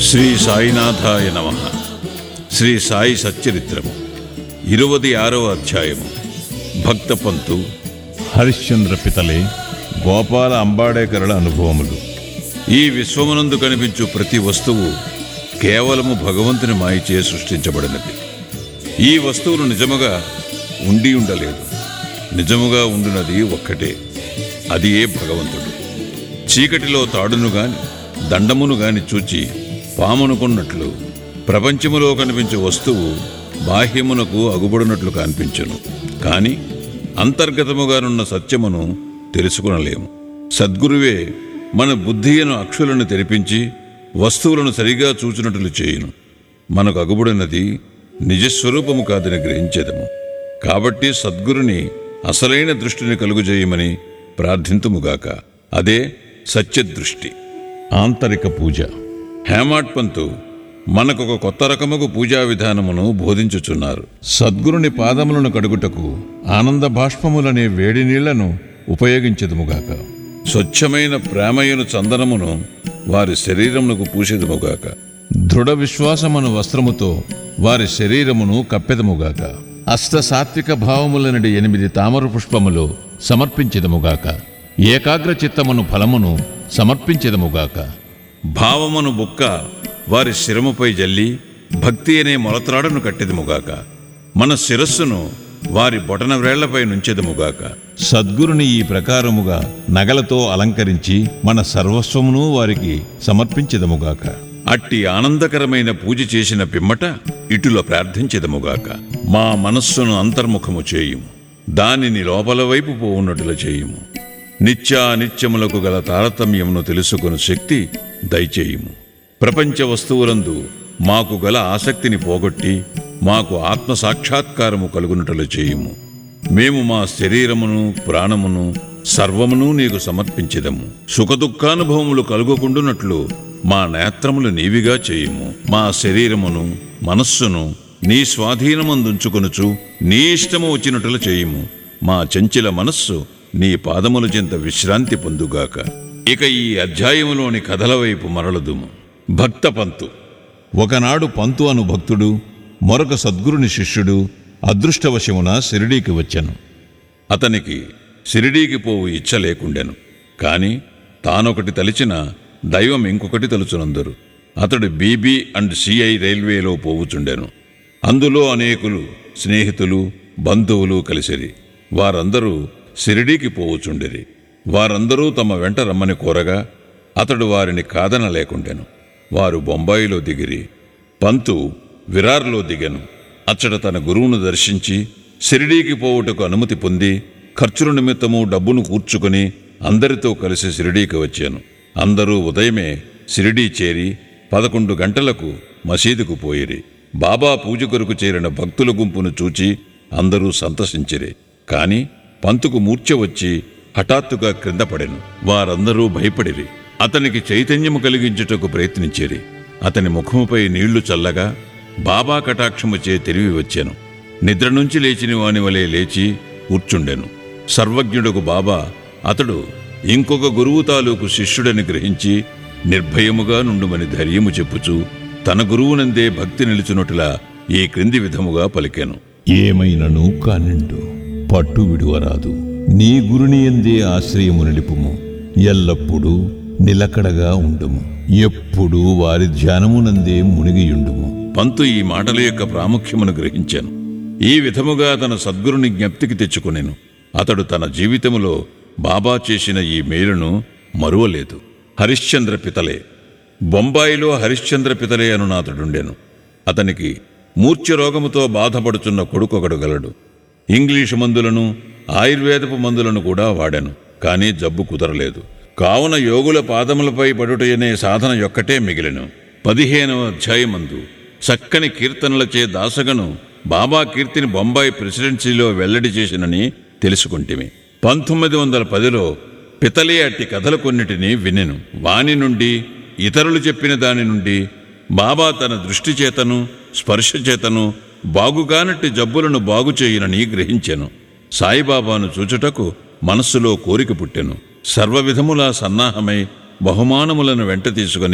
శ్రీ సాయినాథాయ నమ శ్రీ సాయి సచ్చరిత్రము ఇరువది ఆరవ అధ్యాయము భక్త పంతు హరిశ్చంద్ర పితలే గోపాల అంబాడేకరుల అనుభవములు ఈ విశ్వమునందు కనిపించు ప్రతి వస్తువు కేవలము భగవంతుని మాయచే సృష్టించబడినది ఈ వస్తువులు నిజముగా ఉండి ఉండలేదు నిజముగా ఉండునది ఒక్కటే అది ఏ భగవంతుడు చీకటిలో తాడును గాని దండమును గాని చూచి పామునుకున్నట్లు ప్రపంచములో కనిపించే వస్తువు బాహ్యమునకు అగుబడినట్లు కనిపించును కాని అంతర్గతముగానున్న సత్యమును తెలుసుకునలేము సద్గురువే మన బుద్ధియను అక్షులను తెరిపించి వస్తువులను సరిగా చూచినట్లు చేయును మనకు అగుబడినది నిజస్వరూపము కాదని గ్రహించేదము కాబట్టి సద్గురుని అసలైన దృష్టిని కలుగుజేయమని ప్రార్థింతుముగాక అదే సత్యదృష్టి ఆంతరిక పూజ హేమాడ్ పంతు మనకొక కొత్త రకముకు పూజా విధానమును బోధించుచున్నారు సద్గురుని పాదములను కడుగుటకు ఆనంద బాష్పములనే వేడి నీళ్లను ఉపయోగించదుముగాక స్వచ్ఛమైన ప్రేమయను చందనమును వారి శరీరమునకు పూసేదముగాక దృఢ విశ్వాసమను వస్త్రముతో వారి శరీరమును కప్పెదముగాక అష్ట సాత్విక భావములనడి ఎనిమిది తామర పుష్పములు సమర్పించదముగాక ఏకాగ్ర చిత్తమును ఫలమును సమర్పించదముగాక భావమును బుక్క వారి శిరముపై జల్లి భక్తి అనే మొలత్రాడను కట్టెదముగాక మన శిరస్సును వారి బొటన వ్రేళ్లపై నుంచెదముగాక సద్గురుని ఈ ప్రకారముగా నగలతో అలంకరించి మన సర్వస్వమును వారికి సమర్పించదముగాక అట్టి ఆనందకరమైన పూజ చేసిన పిమ్మట ఇటుల ప్రార్థించెదముగాక మా మనస్సును అంతర్ముఖము చేయుము దానిని లోపల వైపు పోవున్నట్లు చేయుము నిత్యానిత్యములకు గల తారతమ్యమును తెలుసుకుని శక్తి దయచేయుము ప్రపంచ వస్తువులందు మాకు గల ఆసక్తిని పోగొట్టి మాకు ఆత్మ సాక్షాత్కారము కలుగునట్లు చేయుము మేము మా శరీరమును ప్రాణమును సర్వమును నీకు సమర్పించెదము సుఖదుఖానుభవములు కలుగుకుండునట్లు మా నేత్రములు నీవిగా చేయుము మా శరీరమును మనస్సును నీ స్వాధీనమందుంచుకొనుచు నీ ఇష్టము వచ్చినట్లు చేయుము మా చంచల మనస్సు నీ పాదముల చెంత విశ్రాంతి పొందుగాక ఇక ఈ అధ్యాయములోని కథల వైపు మరలదుము భక్త పంతు ఒకనాడు పంతు అను భక్తుడు మరొక సద్గురుని శిష్యుడు అదృష్టవశమున షిరిడీకి వచ్చాను అతనికి షిరిడీకి పోవు ఇచ్చ లేకుండెను కాని తానొకటి తలిచిన దైవం ఇంకొకటి తలుచునందరు అతడు బీబీ అండ్ సిఐ రైల్వేలో పోవుచుండెను అందులో అనేకులు స్నేహితులు బంధువులు కలిసిరి వారందరూ షిరిడీకి పోవుచుండిరి వారందరూ తమ వెంట రమ్మని కోరగా అతడు వారిని కాదనలేకుండెను వారు బొంబాయిలో దిగిరి పంతు విరార్లో దిగెను అచ్చట తన గురువును దర్శించి షిరిడీకి పోవుటకు అనుమతి పొంది ఖర్చుల నిమిత్తము డబ్బును కూర్చుకొని అందరితో కలిసి షిరిడీకి వచ్చాను అందరూ ఉదయమే షిరిడీ చేరి పదకొండు గంటలకు మసీదుకు పోయిరి బాబా పూజ కొరకు చేరిన భక్తుల గుంపును చూచి అందరూ సంతసించిరి కాని పంతుకు మూర్ఛ వచ్చి హఠాత్తుగా క్రింద పడెను వారందరూ భయపడిరి అతనికి చైతన్యము కలిగించుటకు ప్రయత్నించిరి అతని ముఖముపై నీళ్లు చల్లగా బాబా కటాక్షముచే తెలివి వచ్చాను నిద్ర నుంచి లేచిన వాని వలె లేచి కూర్చుండెను సర్వజ్ఞుడకు బాబా అతడు ఇంకొక గురువు తాలూకు శిష్యుడని గ్రహించి నిర్భయముగా నుండుమని ధైర్యము చెప్పుచు తన గురువునందే భక్తి నిలుచున్నట్లా ఈ క్రింది విధముగా పలికాను ఏమైనను కానిండు పట్టు విడువరాదు నీ గురుని ఎందే ఆశ్రయము నిలుపుము ఎల్లప్పుడూ నిలకడగా ఉండుము ఎప్పుడు వారి ధ్యానమునందే మునిగియుండుము పంతు ఈ మాటల యొక్క ప్రాముఖ్యమును గ్రహించాను ఈ విధముగా తన సద్గురుని జ్ఞప్తికి తెచ్చుకొనెను అతడు తన జీవితములో బాబా చేసిన ఈ మేలును మరువలేదు హరిశ్చంద్ర పితలే బొంబాయిలో హరిశ్చంద్ర పితలే అనునాథుడుండెను అతనికి మూర్ఛ రోగముతో బాధపడుచున్న కొడుకొకడు గలడు ఇంగ్లీషు మందులను ఆయుర్వేదపు మందులను కూడా వాడాను కానీ జబ్బు కుదరలేదు కావున యోగుల పాదములపై పడుటయనే సాధన యొక్కటే మిగిలెను పదిహేనవ అధ్యాయమందు చక్కని కీర్తనలచే దాసగను బాబా కీర్తిని బొంబాయి ప్రెసిడెన్సీలో వెల్లడి చేసినని తెలుసుకుంటిమి పంతొమ్మిది వందల పదిలో పితలే అట్టి కథలు కొన్నిటిని వినెను వాని నుండి ఇతరులు చెప్పిన దాని నుండి బాబా తన దృష్టి చేతను స్పర్శ చేతను బాగుగానట్టి జబ్బులను బాగు చేయనని గ్రహించెను సాయిబాబాను చూచుటకు మనస్సులో కోరిక పుట్టెను సర్వవిధములా సన్నాహమై బహుమానములను వెంట తీసుకుని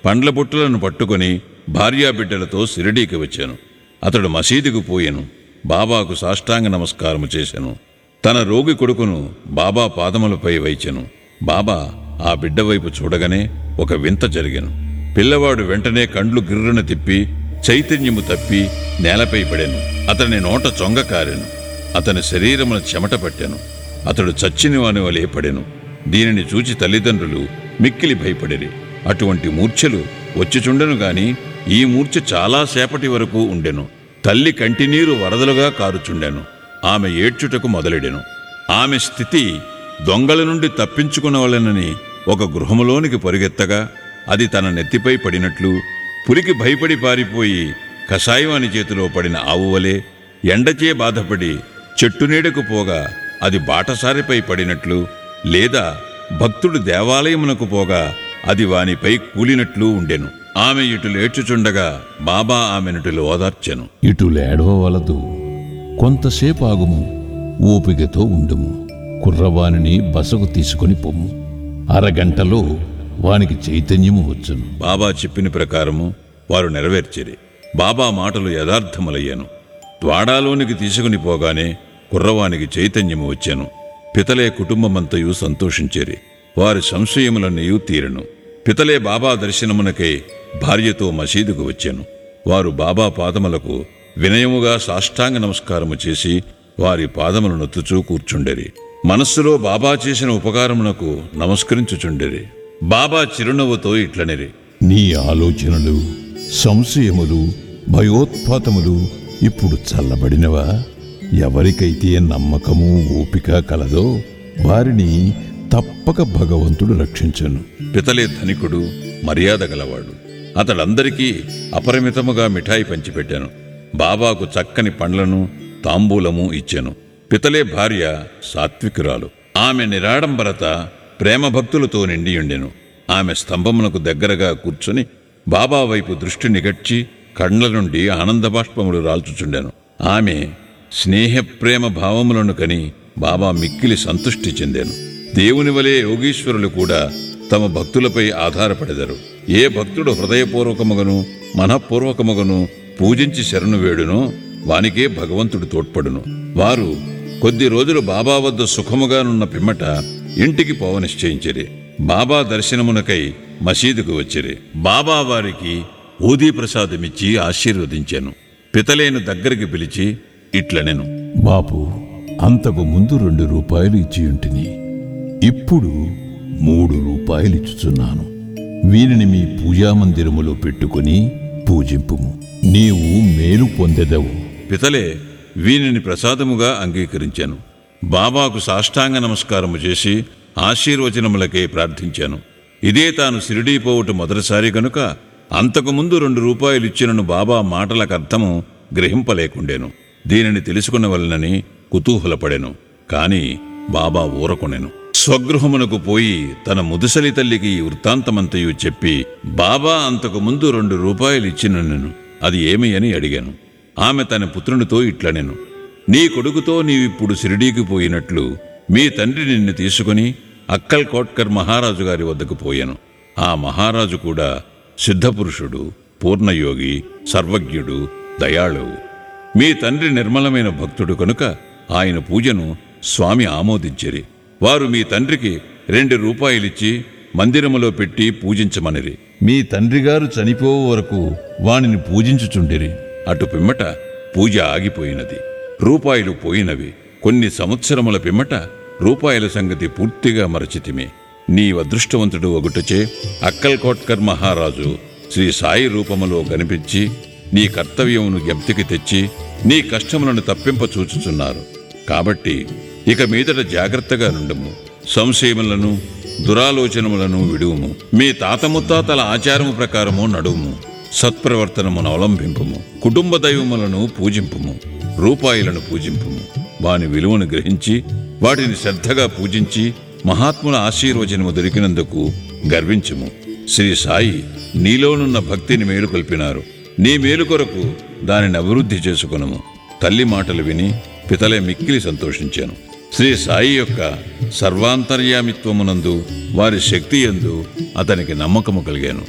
పండ్ల బుట్టలను పట్టుకొని భార్యాబిడ్డలతో సిరిడీకి వచ్చాను అతడు మసీదుకు పోయెను బాబాకు సాష్టాంగ నమస్కారము చేశాను తన రోగి కొడుకును బాబా పాదములపై వైచెను బాబా ఆ బిడ్డ వైపు చూడగానే ఒక వింత జరిగెను పిల్లవాడు వెంటనే కండ్లు గిర్రున తిప్పి చైతన్యము తప్పి నేలపై పడెను అతని నోట చొంగ కారెను అతని శరీరమున చెమట పట్టెను అతడు చచ్చిన వాని వలె పడెను దీనిని చూచి తల్లిదండ్రులు మిక్కిలి భయపడిరి అటువంటి మూర్ఛలు వచ్చిచుండెను గాని ఈ మూర్ఛ చాలా సేపటి వరకు ఉండెను తల్లి కంటినీరు వరదలుగా కారుచుండెను ఆమె ఏడ్చుటకు మొదలెడెను ఆమె స్థితి దొంగల నుండి తప్పించుకునవలెనని ఒక గృహములోనికి పరుగెత్తగా అది తన నెత్తిపై పడినట్లు పులికి భయపడి పారిపోయి కషాయవాని చేతిలో పడిన ఆవు వలె ఎండచే బాధపడి చెట్టు నీడకు పోగా అది బాటసారిపై పడినట్లు లేదా భక్తుడు దేవాలయమునకు పోగా అది వానిపై కూలినట్లు ఉండెను ఆమె ఇటు లేచుచుండగా బాబా ఆమెనుటిలో ఓదార్చెను ఇటు లేడవలదు కొంతసేపు ఆగుము ఓపికతో ఉండుము కుర్రవానిని బసకు తీసుకొని పొమ్ము అరగంటలో వానికి చైతన్యము వచ్చును బాబా చెప్పిన ప్రకారము వారు నెరవేర్చిరి బాబా మాటలు యథార్థములయ్యాను ద్వాడాలోనికి తీసుకుని పోగానే కుర్రవానికి చైతన్యము వచ్చాను పితలే కుటుంబమంతయు సంతోషించేరి వారి సంశయములన్నయూ తీరను పితలే బాబా దర్శనమునకై భార్యతో మసీదుకు వచ్చాను వారు బాబా పాదములకు వినయముగా సాష్టాంగ నమస్కారము చేసి వారి పాదములు నొత్తుచూ కూర్చుండెరి మనస్సులో బాబా చేసిన ఉపకారమునకు నమస్కరించుచుండెరి బాబా చిరునవ్వుతో ఇట్లనిరి నీ ఆలోచనలు సంశయములు భయోత్పాతములు ఇప్పుడు చల్లబడినవా ఎవరికైతే నమ్మకము ఓపిక కలదో వారిని తప్పక భగవంతుడు రక్షించను పితలే ధనికుడు మర్యాద గలవాడు అతడందరికీ అపరిమితముగా మిఠాయి పంచిపెట్టాను బాబాకు చక్కని పండ్లను తాంబూలము ఇచ్చాను పితలే భార్య సాత్వికురాలు ఆమె నిరాడంబరత ప్రేమ భక్తులతో నిండియుండెను ఆమె స్తంభమునకు దగ్గరగా కూర్చొని బాబా వైపు దృష్టి నిగడ్చి కండ్ల నుండి ఆనందబాష్పములు రాల్చుచుండెను ఆమె స్నేహ ప్రేమ భావములను కని బాబా మిక్కిలి సంతుష్టి చెందాను దేవుని వలె యోగీశ్వరులు కూడా తమ భక్తులపై ఆధారపడెదరు ఏ భక్తుడు హృదయపూర్వకముగను మనఃపూర్వకముగను పూజించి శరణు వేడునో వానికే భగవంతుడు తోడ్పడును వారు కొద్ది రోజులు బాబా వద్ద సుఖముగానున్న పిమ్మట ఇంటికి పోవ నిశ్చయించిరి బాబా దర్శనమునకై మసీదుకు వచ్చిరి బాబా వారికి ఊదీ ప్రసాదమిచ్చి ఆశీర్వదించాను పితలేను దగ్గరికి పిలిచి ఇట్లనెను బాపు అంతకు ముందు రెండు రూపాయలు ఇచ్చి ఉంటిని ఇప్పుడు మూడు రూపాయలు ఇచ్చుచున్నాను వీరిని మీ పూజామందిరములో పెట్టుకుని పూజింపుము నీవు మేలు పొందెదవు పితలే వీనిని ప్రసాదముగా అంగీకరించాను బాబాకు సాష్టాంగ నమస్కారము చేసి ఆశీర్వచనములకే ప్రార్థించాను ఇదే తాను సిరిడీ పోవుట మొదటిసారి గనుక అంతకుముందు రెండు రూపాయలు ఇచ్చినను బాబా మాటలకు అర్థము గ్రహింపలేకుండెను దీనిని తెలుసుకునవలనని కుతూహలపడెను కాని బాబా ఊరకొనెను స్వగృహమునకు పోయి తన ముదుసలి తల్లికి ఈ వృత్తాంతమంతయు చెప్పి బాబా అంతకు ముందు రెండు రూపాయలు ఇచ్చినను అది ఏమి అని అడిగాను ఆమె తన పుత్రునితో ఇట్లనెను నీ కొడుకుతో నీవిప్పుడు సిరిడీకి పోయినట్లు మీ తండ్రి నిన్ను తీసుకుని అక్కల్ కోట్కర్ మహారాజు గారి వద్దకు పోయాను ఆ మహారాజు కూడా సిద్ధపురుషుడు పూర్ణయోగి సర్వజ్ఞుడు దయాళువు మీ తండ్రి నిర్మలమైన భక్తుడు కనుక ఆయన పూజను స్వామి ఆమోదించిరి వారు మీ తండ్రికి రెండు రూపాయలిచ్చి మందిరములో పెట్టి పూజించమనిరి మీ తండ్రి గారు చనిపో వరకు వానిని పూజించుచుండిరి అటు పిమ్మట పూజ ఆగిపోయినది రూపాయలు పోయినవి కొన్ని సంవత్సరముల పిమ్మట రూపాయల సంగతి పూర్తిగా మరచితిమి నీ అదృష్టవంతుడు ఒకటచే అక్కల్ కోట్కర్ మహారాజు శ్రీ సాయి రూపములో కనిపించి నీ కర్తవ్యమును జ్ఞప్తికి తెచ్చి నీ కష్టములను తప్పింప చూచుచున్నారు కాబట్టి ఇక మీదట జాగ్రత్తగా నుండము సంశయములను దురాలోచనములను విడువుము మీ తాత ముత్తాతల ఆచారము ప్రకారము నడువుము సత్ప్రవర్తనమును అవలంబింపుము కుటుంబ దైవములను పూజింపుము రూపాయలను పూజింపుము వాని విలువను గ్రహించి వాటిని శ్రద్ధగా పూజించి మహాత్ముల ఆశీర్వచనము దొరికినందుకు గర్వించుము శ్రీ సాయి నీలోనున్న భక్తిని మేలుకొల్పినారు నీ మేలు కొరకు దానిని అభివృద్ధి చేసుకునము తల్లి మాటలు విని పితలే మిక్కిలి సంతోషించాను శ్రీ సాయి యొక్క సర్వాంతర్యామిత్వమునందు వారి శక్తి యందు అతనికి నమ్మకము కలిగాను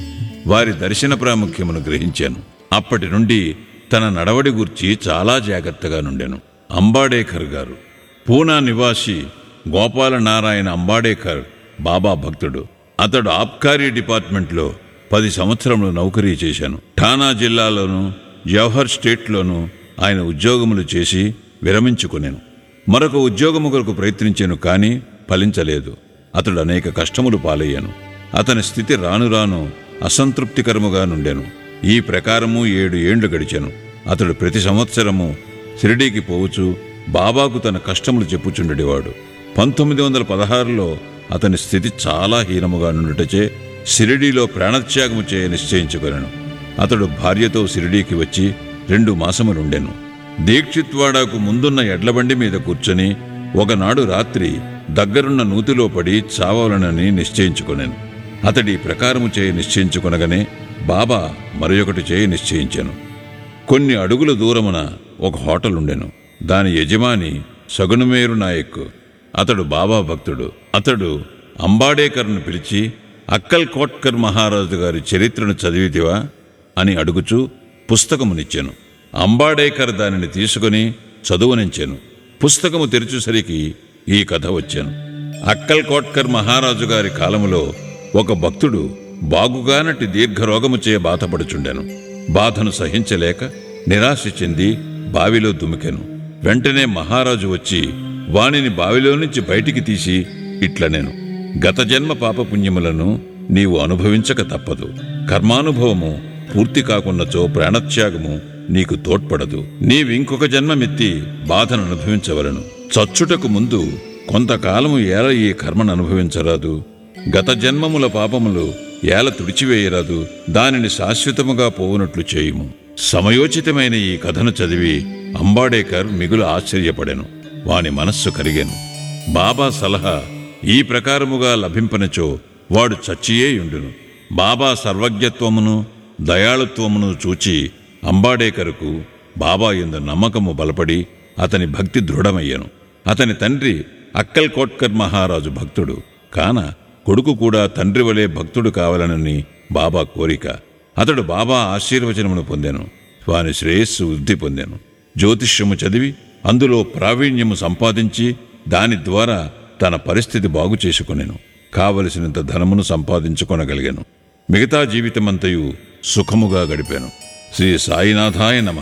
వారి దర్శన ప్రాముఖ్యమును గ్రహించాను అప్పటి నుండి తన నడవడి గుర్చి చాలా జాగ్రత్తగా నుండెను అంబాడేకర్ గారు పూనా నివాసి గోపాల నారాయణ అంబాడేకర్ బాబా భక్తుడు అతడు ఆబ్కారీ డిపార్ట్మెంట్లో పది సంవత్సరములు నౌకరీ చేశాను ఠానా జిల్లాలోను జవహర్ స్టేట్లోనూ ఆయన ఉద్యోగములు చేసి విరమించుకునేను మరొక ఉద్యోగము కొరకు ప్రయత్నించాను కానీ ఫలించలేదు అతడు అనేక కష్టములు పాలయ్యాను అతని స్థితి రాను రాను అసంతృప్తికరముగా నుండెను ఈ ప్రకారము ఏడు ఏండ్లు గడిచాను అతడు ప్రతి సంవత్సరము షిరిడీకి పోవచ్చు బాబాకు తన కష్టములు చెప్పుచుండేవాడు పంతొమ్మిది వందల పదహారులో అతని స్థితి చాలా హీనముగా నుండుటచే షిరిడీలో ప్రాణత్యాగము చేయ నిశ్చయించుకొనెను అతడు భార్యతో షిరిడీకి వచ్చి రెండు మాసములుండెను దీక్షిత్వాడాకు ముందున్న ఎడ్లబండి మీద కూర్చొని ఒకనాడు రాత్రి దగ్గరున్న నూతిలో పడి చావాలనని నిశ్చయించుకొనెను అతడి ఈ ప్రకారము చేయి నిశ్చయించుకొనగానే బాబా మరొకటి చేయి నిశ్చయించాను కొన్ని అడుగుల దూరమున ఒక హోటల్ ఉండెను దాని యజమాని సగుణమేరు నాయక్ అతడు బాబా భక్తుడు అతడు అంబాడేకర్ను పిలిచి అక్కల్ కోట్కర్ మహారాజు గారి చరిత్రను చదివితివా అని అడుగుచూ పుస్తకమునిచ్చాను అంబాడేకర్ దానిని తీసుకుని చదువునించాను పుస్తకము తెరిచేసరికి ఈ కథ వచ్చాను అక్కల్ కోట్కర్ మహారాజు గారి కాలములో ఒక భక్తుడు బాగుగానటి దీర్ఘరోగము చే బాధపడుచుండెను బాధను సహించలేక నిరాశ చెంది బావిలో దుమికెను వెంటనే మహారాజు వచ్చి వానిని బావిలో నుంచి బయటికి తీసి ఇట్లనెను గత జన్మ పాపపుణ్యములను నీవు అనుభవించక తప్పదు కర్మానుభవము పూర్తి కాకున్నచో ప్రాణత్యాగము నీకు తోడ్పడదు నీవింకొక జన్మమెత్తి బాధను అనుభవించవలను చచ్చుటకు ముందు కొంతకాలము ఏల ఈ కర్మను అనుభవించరాదు గత జన్మముల పాపములు ఏల తుడిచివేయరాదు దానిని శాశ్వతముగా పోవునట్లు చేయుము సమయోచితమైన ఈ కథను చదివి అంబాడేకర్ మిగులు ఆశ్చర్యపడెను వాని మనస్సు కరిగెను బాబా సలహా ఈ ప్రకారముగా లభింపనచో వాడు చచ్చియేయుండును బాబా సర్వజ్ఞత్వమును దయాళుత్వమును చూచి అంబాడేకరుకు బాబా ఎందు నమ్మకము బలపడి అతని భక్తి దృఢమయ్యను అతని తండ్రి అక్కల్ కోట్కర్ మహారాజు భక్తుడు కాన కొడుకు కూడా తండ్రి వలె భక్తుడు కావాలనని బాబా కోరిక అతడు బాబా ఆశీర్వచనమును పొందెను వాని శ్రేయస్సు వృద్ధి పొందెను జ్యోతిష్యము చదివి అందులో ప్రావీణ్యము సంపాదించి దాని ద్వారా తన పరిస్థితి బాగు చేసుకొనెను కావలసినంత ధనమును సంపాదించుకొనగలిగాను మిగతా జీవితమంతయు సుఖముగా గడిపాను శ్రీ సాయినాథాయ నమ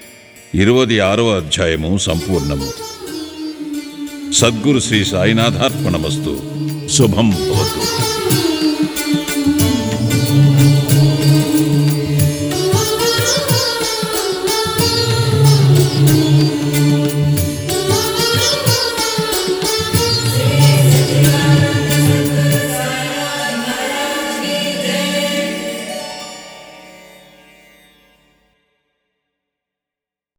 ఇరవది ఆరవ అధ్యాయము సంపూర్ణము సద్గురు శ్రీ సాయినాథార్పణమస్తు శుభం భవతు